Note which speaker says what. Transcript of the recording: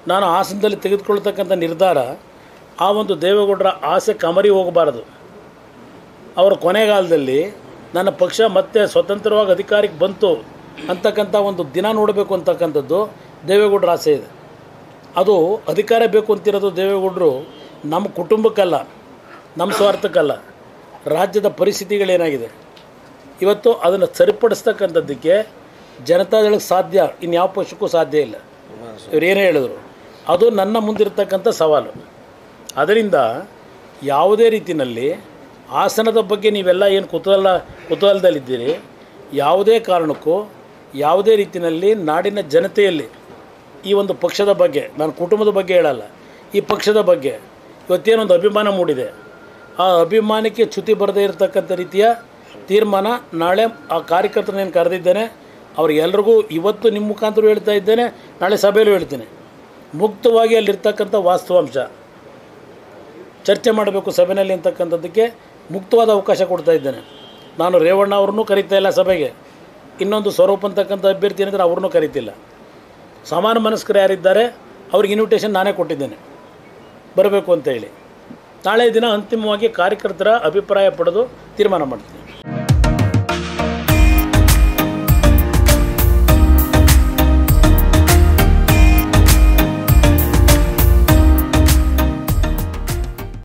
Speaker 1: ನಾನು ಹಾಸನದಲ್ಲಿ ತೆಗೆದುಕೊಳ್ತಕ್ಕಂಥ ನಿರ್ಧಾರ ಆ ಒಂದು ದೇವೇಗೌಡರ ಆಸೆ ಕಮರಿ ಹೋಗಬಾರದು ಅವರ ಕೊನೆಗಾಲದಲ್ಲಿ ನನ್ನ ಪಕ್ಷ ಮತ್ತೆ ಸ್ವತಂತ್ರವಾಗಿ ಅಧಿಕಾರಕ್ಕೆ ಬಂತು ಅಂತಕ್ಕಂಥ ಒಂದು ದಿನ ನೋಡಬೇಕು ಅಂತಕ್ಕಂಥದ್ದು ದೇವೇಗೌಡರ ಆಸೆ ಇದೆ ಅದು ಅಧಿಕಾರ ಬೇಕು ಅಂತಿರೋದು ದೇವೇಗೌಡರು ನಮ್ಮ ಕುಟುಂಬಕ್ಕಲ್ಲ ನಮ್ಮ ಸ್ವಾರ್ಥಕ್ಕಲ್ಲ ರಾಜ್ಯದ ಪರಿಸ್ಥಿತಿಗಳೇನಾಗಿದೆ ಇವತ್ತು ಅದನ್ನು ಸರಿಪಡಿಸ್ತಕ್ಕಂಥದ್ದಕ್ಕೆ ಜನತಾದಳಕ್ಕೆ ಸಾಧ್ಯ ಇನ್ಯಾವ ಪಕ್ಷಕ್ಕೂ ಸಾಧ್ಯ ಇಲ್ಲ ಇವ್ರು ಏನೇ ಹೇಳಿದ್ರು ಅದು ನನ್ನ ಮುಂದಿರ್ತಕ್ಕಂಥ ಸವಾಲು ಅದರಿಂದ ಯಾವುದೇ ರೀತಿಯಲ್ಲಿ ಆಸನದ ಬಗ್ಗೆ ನೀವೆಲ್ಲ ಏನು ಕುತೂಹಲ ಕುತೂಹಲದಲ್ಲಿದ್ದೀರಿ ಯಾವುದೇ ಕಾರಣಕ್ಕೂ ಯಾವುದೇ ರೀತಿಯಲ್ಲಿ ನಾಡಿನ ಜನತೆಯಲ್ಲಿ ಈ ಒಂದು ಪಕ್ಷದ ಬಗ್ಗೆ ನಾನು ಕುಟುಂಬದ ಬಗ್ಗೆ ಹೇಳಲ್ಲ ಈ ಪಕ್ಷದ ಬಗ್ಗೆ ಇವತ್ತೇನೊಂದು ಅಭಿಮಾನ ಮೂಡಿದೆ ಆ ಅಭಿಮಾನಕ್ಕೆ ಚ್ಯುತಿ ಬರದೇ ಇರತಕ್ಕಂಥ ರೀತಿಯ ತೀರ್ಮಾನ ನಾಳೆ ಆ ಕಾರ್ಯಕರ್ತರನ್ನೇನು ಕರೆದಿದ್ದೇನೆ ಅವ್ರಿಗೆಲ್ರಿಗೂ ಇವತ್ತು ನಿಮ್ಮ ಮುಖಾಂತರ ಹೇಳ್ತಾ ಇದ್ದೇನೆ ನಾಳೆ ಸಭೆಯಲ್ಲೂ ಹೇಳ್ತೀನಿ ಮುಕ್ತವಾಗಿ ಅಲ್ಲಿರ್ತಕ್ಕಂಥ ವಾಸ್ತವಾಂಶ ಚರ್ಚೆ ಮಾಡಬೇಕು ಸಭೆಯಲ್ಲಿ ಅಂತಕ್ಕಂಥದ್ದಕ್ಕೆ ಮುಕ್ತವಾದ ಅವಕಾಶ ಕೊಡ್ತಾ ಇದ್ದೇನೆ ನಾನು ರೇವಣ್ಣ ಅವ್ರನ್ನೂ ಕರೀತಾ ಇಲ್ಲ ಸಭೆಗೆ ಇನ್ನೊಂದು ಸ್ವರೂಪ್ ಅಂತಕ್ಕಂಥ ಅಭ್ಯರ್ಥಿ ಏನಿದ್ರೆ ಅವ್ರನ್ನೂ ಕರೀತಿಲ್ಲ ಸಮಾನ ಮನಸ್ಕರು ಯಾರಿದ್ದಾರೆ ಅವ್ರಿಗೆ ಇನ್ವಿಟೇಷನ್ ನಾನೇ ಕೊಟ್ಟಿದ್ದೇನೆ ಬರಬೇಕು ಅಂತ ಹೇಳಿ ನಾಳೆ ದಿನ ಅಂತಿಮವಾಗಿ ಕಾರ್ಯಕರ್ತರ ಅಭಿಪ್ರಾಯ ಪಡೆದು ತೀರ್ಮಾನ ಮಾಡ್ತೀನಿ